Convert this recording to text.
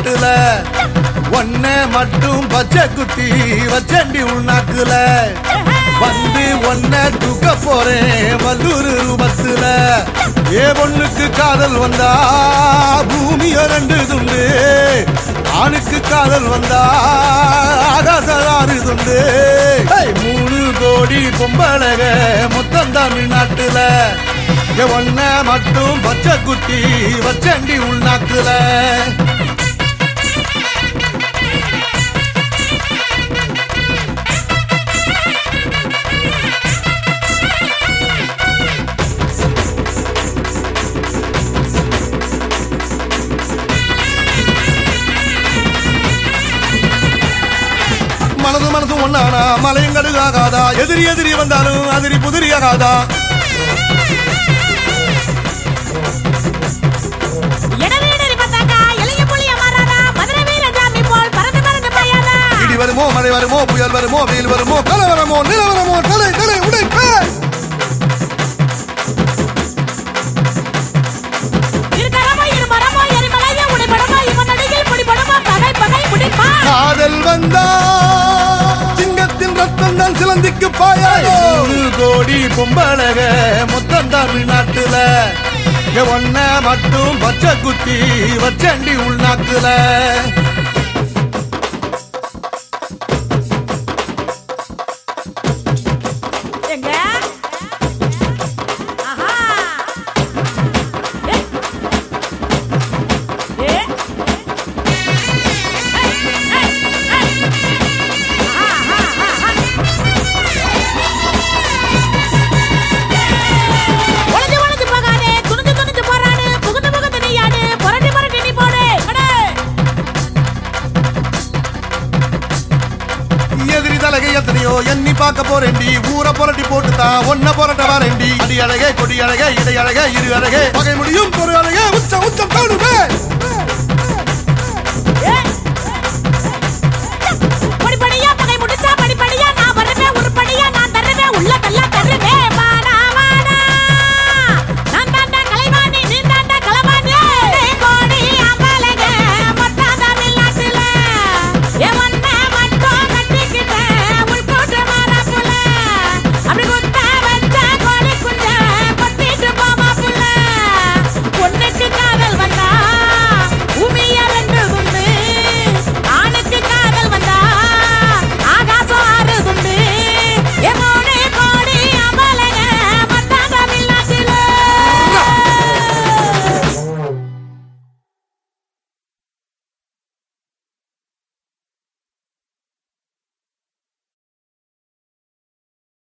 தமிழ்நாட்டுல ஒன்ன மட்டும் பச்சை குத்தி வச்சண்டி உள்நாட்டுல வந்து ஒன்ன தூக்க போறேன் வல்லூர் ரூபத்துல ஏ பொண்ணுக்கு காதல் வந்தா பூமிய ரெண்டு துண்டு ஆணுக்கு காதல் வந்தா ஆகாசாறு துண்டு ஏய், மூணு கோடி பொம்பளக மொத்தம் தமிழ்நாட்டுல இங்க ஒன்ன மட்டும் பச்சை குத்தி வச்சண்டி உள்நாட்டுல மனது மனசு ஒன்னானா மலையும் கடுகாகாதா எதிரி எதிரி வந்தாலும் அதிரி புதிரி ஆகாதா இடவேடரி பார்த்தாக்கா இளைய புலிய மாறாதா மதுரை வீர ஜாமி போல் பறந்து பறந்து பாயாதா இடி வருமோ மழை வருமோ புயல் வருமோ வெயில் வருமோ கலவரமோ நிலவரமோ தலை தலை உடைப்பே இருக்கரமோ இருமரமோ எரிமலையோ உடைபடமோ இவன் நடிகில் பிடிபடமோ பகை பகை முடிப்பா காதல் வந்தா சிங்கத்தின் ரத்தம் தான் சிலந்திக்கு பாயாய் நூறு கோடி பொம்பளக மொத்தம் தமிழ்நாட்டுல இங்க ஒன்ன மட்டும் பச்சை குத்தி வச்சண்டி உள்நாட்டுல எங்க ஆஹா ஏ ஏ ஒளிஞ்சு ஒளிஞ்சு போகாதே துணிஞ்சு துணிஞ்சு போறாடு புகுந்து புகுந்து நீயாடு புரட்டி புரட்டி நீ போடு அடே எதிரி தலகை எத்தனையோ எண்ணி பார்க்க போறேன்டி ஊரை புரட்டி போட்டுதா ஒன்ன புரட்ட வரேன்டி அடி அழகே கொடி அழகே இடை அழகே இரு அழகே பகை முடியும் ஒரு அழகே உச்சம் உச்சம் காணுமே